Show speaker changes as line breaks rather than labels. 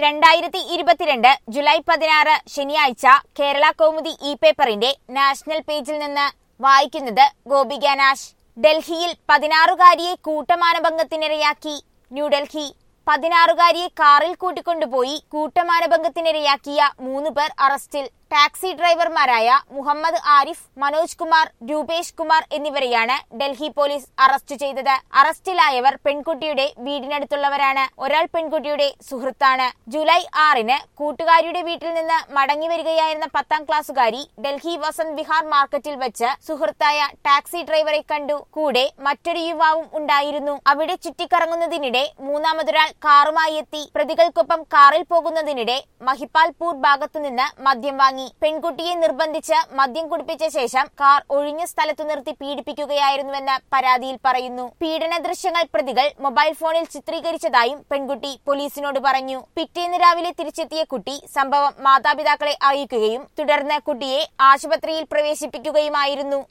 രണ്ടായിരത്തി ഇരുപത്തിരണ്ട് ജൂലൈ പതിനാറ് ശനിയാഴ്ച കേരള കൗമുദി ഇ പേപ്പറിന്റെ നാഷണൽ പേജിൽ നിന്ന് വായിക്കുന്നത് ഗോപിക നാശ് ഡൽഹിയിൽ പതിനാറുകാരിയെ കൂട്ടമാനഭംഗത്തിനിരയാക്കി ന്യൂഡൽഹി പതിനാറുകാരിയെ കാറിൽ കൂട്ടിക്കൊണ്ടുപോയി കൂട്ടമാനഭംഗത്തിനിരയാക്കിയ മൂന്ന് പേർ അറസ്റ്റിൽ ടാക്സി ഡ്രൈവർമാരായ മുഹമ്മദ് ആരിഫ് മനോജ് കുമാർ രൂപേഷ് കുമാർ എന്നിവരെയാണ് ഡൽഹി പോലീസ് അറസ്റ്റ് ചെയ്തത് അറസ്റ്റിലായവർ പെൺകുട്ടിയുടെ വീടിനടുത്തുള്ളവരാണ് ഒരാൾ പെൺകുട്ടിയുടെ സുഹൃത്താണ് ജൂലൈ ആറിന് കൂട്ടുകാരിയുടെ വീട്ടിൽ നിന്ന് മടങ്ങി വരികയായിരുന്ന പത്താം ക്ലാസ്സുകാരി ഡൽഹി വസന്ത് വിഹാർ മാർക്കറ്റിൽ വെച്ച് സുഹൃത്തായ ടാക്സി ഡ്രൈവറെ കണ്ടു കൂടെ മറ്റൊരു യുവാവും ഉണ്ടായിരുന്നു അവിടെ ചുറ്റിക്കറങ്ങുന്നതിനിടെ മൂന്നാമതൊരാൾ കാറുമായി എത്തി പ്രതികൾക്കൊപ്പം കാറിൽ പോകുന്നതിനിടെ മഹിപ്പാൽപൂർ ഭാഗത്തുനിന്ന് മദ്യം വാങ്ങി പെൺകുട്ടിയെ നിർബന്ധിച്ച് മദ്യം കുടിപ്പിച്ച ശേഷം കാർ ഒഴിഞ്ഞ സ്ഥലത്തു നിർത്തി പീഡിപ്പിക്കുകയായിരുന്നുവെന്ന് പരാതിയിൽ പറയുന്നു പീഡന ദൃശ്യങ്ങൾ പ്രതികൾ മൊബൈൽ ഫോണിൽ ചിത്രീകരിച്ചതായും പെൺകുട്ടി പോലീസിനോട് പറഞ്ഞു പിറ്റേന്ന് രാവിലെ തിരിച്ചെത്തിയ കുട്ടി സംഭവം മാതാപിതാക്കളെ അറിയിക്കുകയും തുടർന്ന് കുട്ടിയെ ആശുപത്രിയിൽ പ്രവേശിപ്പിക്കുകയുമായിരുന്നു